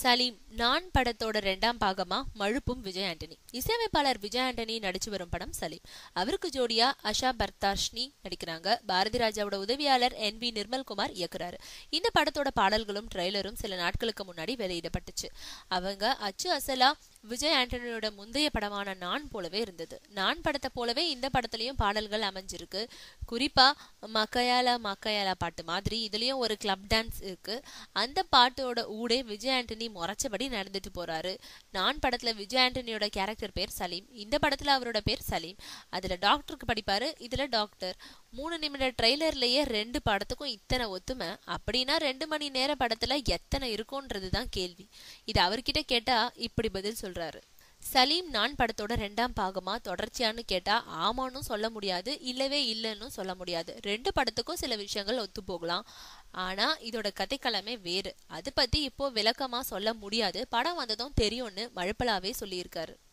சலீம் நான் படத்தோட ரெண்டாம் பாகமா மழுப்பும் விஜய் ஆண்டனி இசையமைப்பாளர் விஜய் ஆண்டனி நடிச்சு வரும் படம் சலீம் அவருக்கு ஜோடியா அஷா பர்தாஷ்னி நடிக்கிறாங்க பாரதி ராஜாவோட உதவியாளர் என் வி நிர்மல்குமார் இயக்குறாரு இந்த படத்தோட பாடல்களும் ட்ரெய்லரும் சில நாட்களுக்கு முன்னாடி வெளியிடப்பட்டுச்சு அவங்க அச்சு அசலா விஜய் ஆண்டனியோட முந்தைய படமான நான் போலவே இருந்தது நான் படத்தை போலவே இந்த படத்துலயும் பாடல்கள் அமைஞ்சிருக்கு குறிப்பா மக்கையாலா மக்கையாலா பாட்டு மாதிரி இதுலயும் ஒரு கிளப் டான்ஸ் இருக்கு அந்த பாட்டோட ஊடே விஜய் ஆண்டனி முறைச்சபடி நடந்துட்டு போறாரு நான் படத்துல விஜய் ஆண்டனியோட கேரக்டர் பேர் சலீம் இந்த படத்துல அவரோட பேர் சலீம் அதுல டாக்டருக்கு படிப்பாரு இதுல டாக்டர் மூணு நிமிட ட்ரெய்லர்லயே ரெண்டு படத்துக்கும் இத்தனை ஒத்துமை அப்படின்னா ரெண்டு மணி நேர படத்துல எத்தனை இருக்கும்ன்றதுதான் கேள்வி இது அவர்கிட்ட கேட்டா இப்படி பதில் சொல்றாரு சலீம் நான் படத்தோட ரெண்டாம் பாகமா தொடர்ச்சியான்னு கேட்டா ஆமான்னு சொல்ல முடியாது இல்லவே இல்லைன்னு சொல்ல முடியாது ரெண்டு படத்துக்கும் சில விஷயங்கள் ஒத்து போகலாம் ஆனா இதோட கதைக்களமே வேறு அது பத்தி இப்போ விளக்கமா சொல்ல முடியாது படம் வந்ததும் தெரியும்னு மழுப்பலாவே சொல்லியிருக்காரு